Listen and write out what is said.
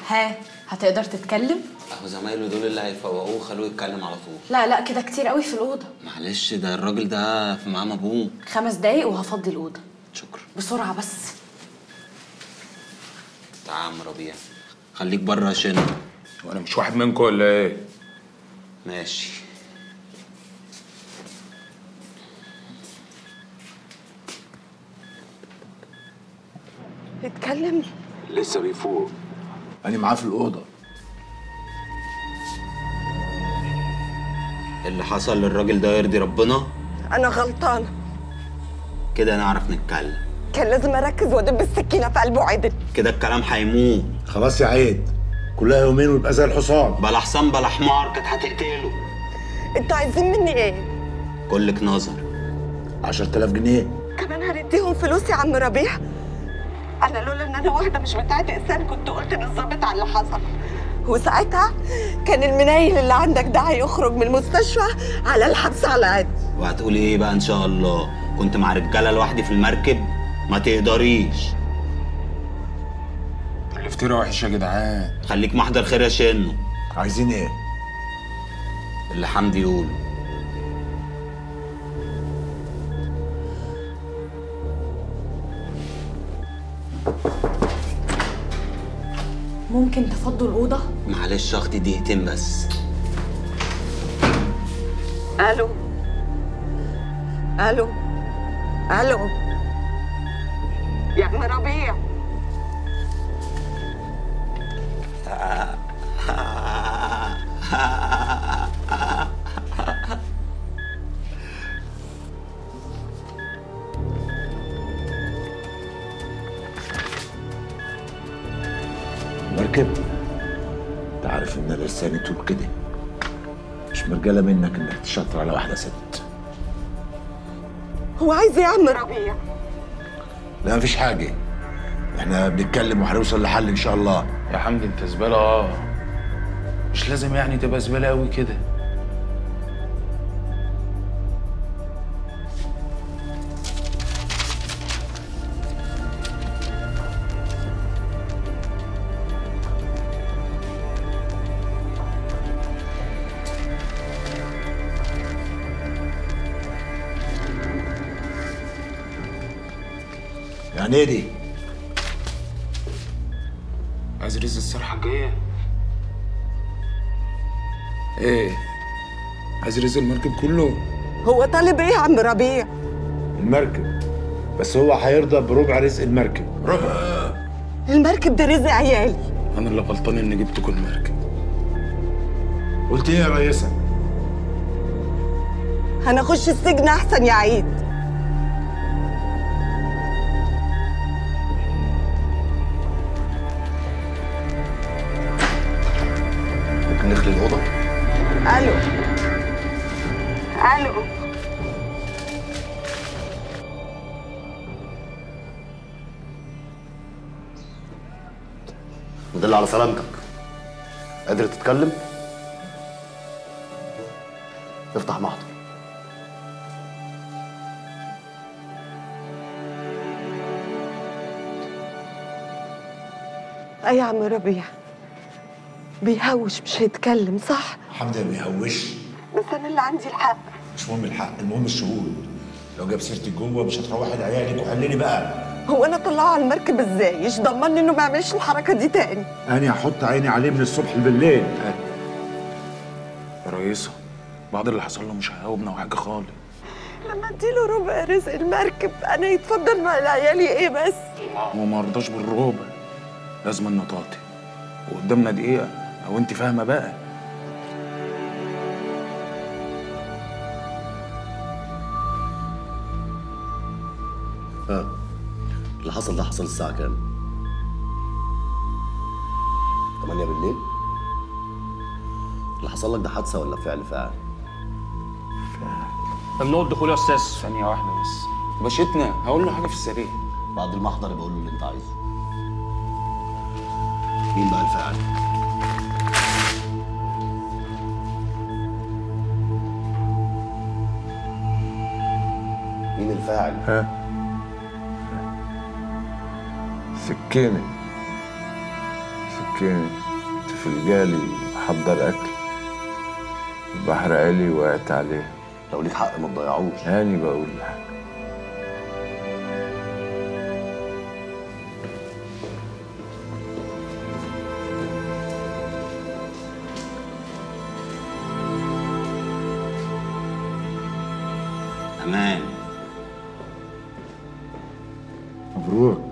ها هتقدر تتكلم اهو زمايله دول اللي هيفوقوه وخلوه يتكلم على طول لا لا كده كتير قوي في الاوضه معلش ده الراجل ده في مقام ابوه خمس دقايق وهفضي الاوضه شكرا بسرعه بس تعال يا عم ربيع خليك بره عشان وانا مش واحد منكم ولا ايه؟ ماشي اتكلم لسه بيفوق أنا معاه في الأوضة اللي حصل للراجل ده يرضي ربنا انا غلطانه كده نعرف نتكلم كان لازم اركز وادب السكينه في قلبه عدل كده الكلام هيموت خلاص يا عيد كلها يومين ويبقى زي الحصان بلا حصان بلا حمار كانت هتقتله انتوا عايزين مني ايه كلك نظر 10000 جنيه كمان هنديهم فلوس يا عم ربيع انا لولا ان انا واحده مش بتاعت انسان كنت قلت للظابط على اللي حصل وساعتها كان المنيل اللي عندك ده هيخرج من المستشفى على الحبس على عادي وهتقولي ايه بقى ان شاء الله كنت مع رجاله لوحدي في المركب ما تقدريش الافتراء وحش يا جدعان خليك محضر خير يا شنو عايزين إيه؟ اللي حمدي يقوله ممكن تفضوا الاوضه معلش اختي دقيقتين بس الو الو الو يا عم ربيع مركب أنت عارف إن لساني طول كده مش مرجالة منك إنك تشطر على واحدة ست هو عايز ايه يا عم ربيع لا مفيش حاجة إحنا بنتكلم وهنوصل لحل إن شاء الله يا حمدي انت زباله اه مش لازم يعني تبقى زباله قوي كده يعني إيه دي؟ عايز رزق الصرحه الجايه ايه عايز رزق المركب كله هو طالب ايه يا عم ربيع المركب بس هو هيرضى بربع رزق المركب ربع المركب ده رزق عيالي انا اللي غلطان اني جبت كل مركب قلت إيه يا ريسة؟ هنخش السجن احسن يا عيد ممكن نخلي الأوضة؟ الو الو ودل على سلامتك قادر تتكلم افتح محضر اي يا عم ربيع بيهوش مش هيتكلم صح حمدي ما بيهوش بس انا اللي عندي الحق مش مهم الحق المهم الشهود لو جاب سيرتي جوه مش هتروحي لعيالك وحلني بقى هو انا طلعه على المركب ازاي ايش ضمني انه ما يعملش الحركه دي تاني انا هحط عيني عليه من الصبح بالليل يا ريسه بعد اللي حصل له مش هيهاوبنا وحاجه خالص لما اديله ربع رزق المركب انا يتفضل مع عيالي ايه بس هو ما رضاش بالربع لازم النطاطي وقدامنا دقيقه او انت فاهمه بقى ها اللي حصل ده حصل الساعة كام؟ 8 بالليل؟ اللي حصل لك ده حادثة ولا فعل فاعل؟ ممنوع الدخول يا استاذ ثانيه واحده بس باشتنا هقول له حاجه في السريع بعد المحضر بقول له اللي انت عايزه مين بقى الفاعل؟ مين الفاعل؟ ها سكينة يمكن تفلقالي محضر أكل البحر علي وقعت عليه لو ليك حق ما تضيعوش هاني بقول لك امان مبروك